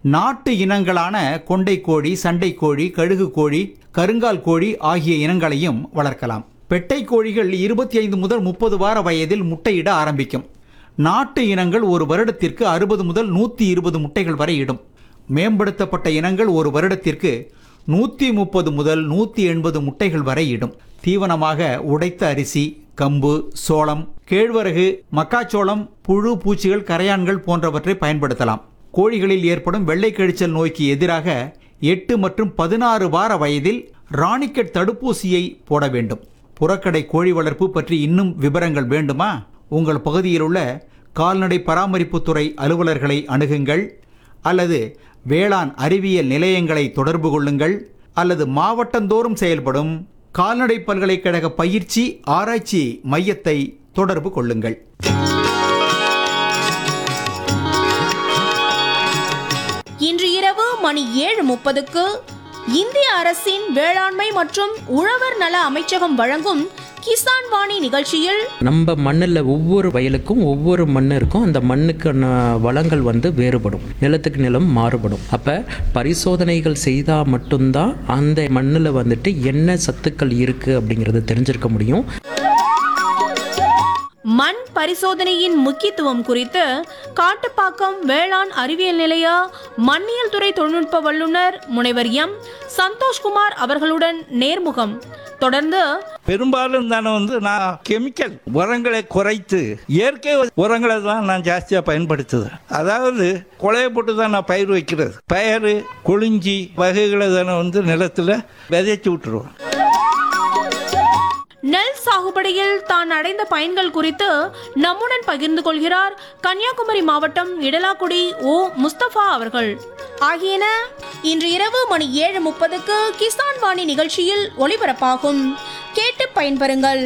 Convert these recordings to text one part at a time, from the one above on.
நாட்டு இனங்களான கொண்டைக்கோழி சண்டைக்கோழி கழுகு கோழி கருங்கால் கோழி ஆகிய இனங்களையும் வளர்க்கலாம் பெட்டை கோழிகள் இருபத்தி ஐந்து முதல் முப்பது வார வயதில் முட்டையிட ஆரம்பிக்கும் நாட்டு இனங்கள் ஒரு வருடத்திற்கு அறுபது முதல் நூற்றி இருபது முட்டைகள் வரை இடும் மேம்படுத்தப்பட்ட இனங்கள் ஒரு வருடத்திற்கு நூற்றி முப்பது முதல் நூற்றி எண்பது முட்டைகள் வரை இடும் தீவனமாக உடைத்த அரிசி கம்பு சோளம் கேழ்வரகு மக்காச்சோளம் புழு பூச்சிகள் கரையான்கள் போன்றவற்றை பயன்படுத்தலாம் கோழிகளில் ஏற்படும் வெள்ளை கழிச்சல் நோய்க்கு எதிராக எட்டு மற்றும் பதினாறு வார வயதில் ராணிக்கெட் தடுப்பூசியை போட வேண்டும் புறக்கடை கோழி வளர்ப்பு பற்றி இன்னும் விவரங்கள் வேண்டுமா உங்கள் பகுதியில் உள்ள கால்நடை பராமரிப்புத்துறை அலுவலர்களை அணுகுங்கள் அல்லது வேளாண் அறிவியல் நிலையங்களை தொடர்பு கொள்ளுங்கள் அல்லது மாவட்டந்தோறும் செயல்படும் கால்நடை பல்கலைக்கழக பயிற்சி ஆராய்ச்சி மையத்தை தொடர்பு கொள்ளுங்கள் இன்று இரவு மணி ஏழு முப்பதுக்கு இந்திய அரசின் வேளாண்மை மற்றும் உழவர் நல அமைச்சகம் வழங்கும் கிசான் வாணி நிகழ்ச்சியில் நம்ம மண்ணில் ஒவ்வொரு வயலுக்கும் ஒவ்வொரு மண் இருக்கும் அந்த மண்ணுக்கான வளங்கள் வந்து வேறுபடும் நிலத்துக்கு நிலம் மாறுபடும் அப்போ பரிசோதனைகள் செய்தால் மட்டும்தான் அந்த மண்ணில் வந்துட்டு என்ன சத்துக்கள் இருக்குது அப்படிங்கிறத தெரிஞ்சிருக்க முடியும் மண் பரிசோதனையின் முக்கியத்துவம் குறித்து காட்டுப்பாக்கம் வேளாண் அறிவியல் நிலைய மண்ணியல் துறை தொழில்நுட்ப வல்லுநர் முனைவர் எம் சந்தோஷ்குமார் அவர்களுடன் நேர்முகம் தொடர்ந்து பெரும்பாலும் தானே வந்து நான் கெமிக்கல் உரங்களை குறைத்து இயற்கை உரங்களை தான் நான் ஜாஸ்தியாக பயன்படுத்துதேன் அதாவது கொலையை போட்டு தான் நான் பயிர் வைக்கிறது பயிர் கொழிஞ்சி வகைகளை தானே வந்து நிலத்தில் விதைச்சி விட்டுருவோம் நெல் சாகுபடியில் தான் அடைந்த பயன்கள் குறித்து நம்முடன் பகிர்ந்து கொள்கிறார் கன்னியாகுமரி மாவட்டம் இடலாக்குடி ஓ முஸ்தபா அவர்கள் ஆகியன இன்று இரவு மணி ஏழு முப்பதுக்கு கிசான் வாணி நிகழ்ச்சியில் ஒளிபரப்பாகும் கேட்டு பயன்பெறுங்கள்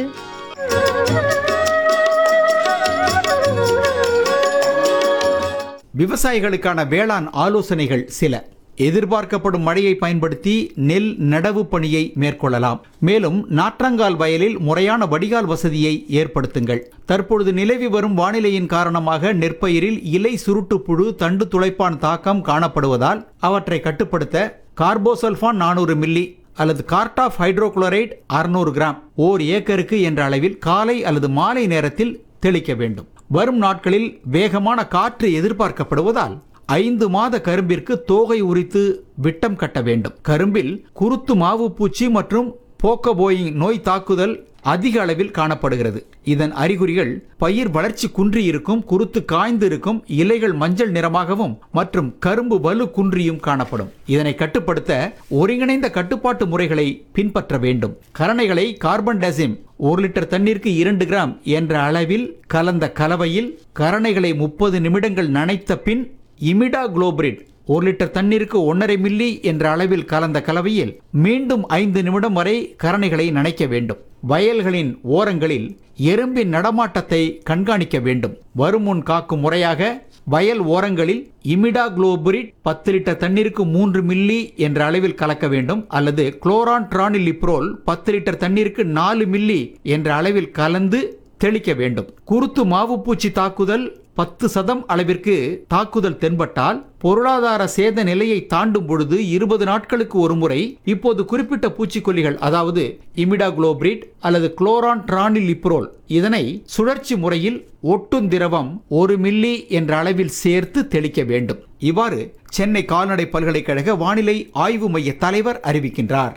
விவசாயிகளுக்கான வேளாண் ஆலோசனைகள் சில எதிர்பார்க்கப்படும் மழையை பயன்படுத்தி நெல் நடவு பணியை மேற்கொள்ளலாம் மேலும் நாற்றங்கால் வயலில் முறையான வடிகால் வசதியை ஏற்படுத்துங்கள் தற்பொழுது நிலவி வரும் வானிலையின் காரணமாக நெற்பயிரில் இலை சுருட்டு புழு தண்டு துளைப்பான் தாக்கம் காணப்படுவதால் அவற்றை கட்டுப்படுத்த கார்போசல்ஃபான் நானூறு மில்லி அல்லது கார்டாஃப் ஹைட்ரோகுளோரைட் அறுநூறு கிராம் ஓர் ஏக்கருக்கு என்ற அளவில் காலை அல்லது மாலை நேரத்தில் தெளிக்க வேண்டும் வரும் நாட்களில் வேகமான காற்று எதிர்பார்க்கப்படுவதால் ஐந்து மாத கரும்பிற்கு தோகை உரித்து விட்டம் கட்ட வேண்டும் கரும்பில் குருத்து மாவு பூச்சி மற்றும் போக்கபோயிங் நோய் தாக்குதல் அதிக அளவில் காணப்படுகிறது இதன் அறிகுறிகள் பயிர் வளர்ச்சி குன்றி இருக்கும் குருத்து காய்ந்து இருக்கும் இலைகள் மஞ்சள் நிறமாகவும் மற்றும் கரும்பு வலு குன்றியும் காணப்படும் இதனை கட்டுப்படுத்த ஒருங்கிணைந்த கட்டுப்பாட்டு முறைகளை பின்பற்ற வேண்டும் கரணைகளை கார்பன் டெசிம் ஒரு லிட்டர் தண்ணீருக்கு இரண்டு கிராம் என்ற அளவில் கலந்த கலவையில் கரணைகளை முப்பது நிமிடங்கள் நனைத்த பின் இமிடா குளோபரிட் ஒரு லிட்டர் தண்ணீருக்கு ஒன்றரை மில்லி என்ற அளவில் கலந்த கலவையில் மீண்டும் ஐந்து நிமிடம் வரை கரணைகளை நனைக்க வேண்டும் வயல்களின் ஓரங்களில் எறும்பின் நடமாட்டத்தை கண்காணிக்க வேண்டும் வருமுன் காக்கும் முறையாக வயல் ஓரங்களில் இமிடா குளோபரிட் பத்து லிட்டர் தண்ணீருக்கு மூன்று மில்லி என்ற அளவில் கலக்க வேண்டும் அல்லது குளோரான் ட்ரானிலிப்ரோல் பத்து லிட்டர் தண்ணீருக்கு நாலு மில்லி என்ற அளவில் கலந்து தெளிக்க வேண்டும் குருத்து மாவுப்பூச்சி தாக்குதல் பத்து சதம் அளவிற்கு தாக்குதல் தென்பட்டால் பொருளாதார சேத நிலையை தாண்டும் பொழுது இருபது நாட்களுக்கு ஒரு முறை இப்போது குறிப்பிட்ட பூச்சிக்கொல்லிகள் அதாவது இமிடாகுளோபிரிட் அல்லது குளோரான் ட்ரானிலிப்ரோல் இதனை சுழற்சி முறையில் ஒட்டும் திரவம் ஒரு மில்லி என்ற அளவில் சேர்த்து தெளிக்க வேண்டும் இவ்வாறு சென்னை கால்நடை பல்கலைக்கழக வானிலை ஆய்வு மைய தலைவர் அறிவிக்கின்றார்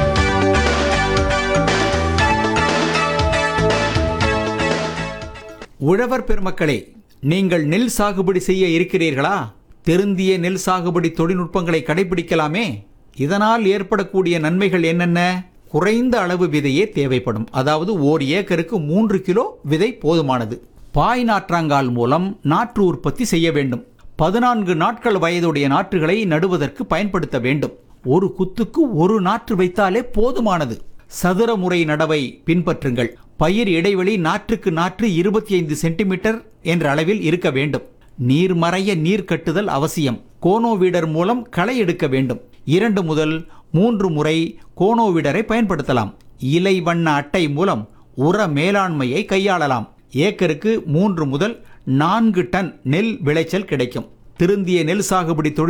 உழவர் பெருமக்களே நீங்கள் நெல் சாகுபடி செய்ய இருக்கிறீர்களா திருந்திய நெல் சாகுபடி தொழில்நுட்பங்களை கடைபிடிக்கலாமே இதனால் ஏற்படக்கூடிய நன்மைகள் என்னென்ன குறைந்த அளவு விதையே தேவைப்படும் அதாவது ஓர் ஏக்கருக்கு மூன்று கிலோ விதை போதுமானது பாய் நாற்றாங்கால் மூலம் நாற்று உற்பத்தி செய்ய வேண்டும் பதினான்கு நாட்கள் வயதுடைய நாற்றுகளை நடுவதற்கு பயன்படுத்த வேண்டும் ஒரு குத்துக்கு ஒரு நாற்று வைத்தாலே போதுமானது சதுர முறை நடவை பின்பற்றுங்கள் பயிர் இடைவெளி நாற்றுக்கு நாற்று இருபத்தி ஐந்து சென்டிமீட்டர் என்ற அளவில் இருக்க வேண்டும் நீர் மறைய நீர் கட்டுதல் அவசியம் கோனோவீடர் மூலம் களை எடுக்க வேண்டும் இரண்டு முதல் மூன்று முறை கோனோவீடரை பயன்படுத்தலாம் இலை வண்ண அட்டை மூலம் உர மேலாண்மையை கையாளலாம் ஏக்கருக்கு மூன்று முதல் நான்கு டன் நெல் விளைச்சல் கிடைக்கும் திருந்திய நெல் சாகுபடி தொழில்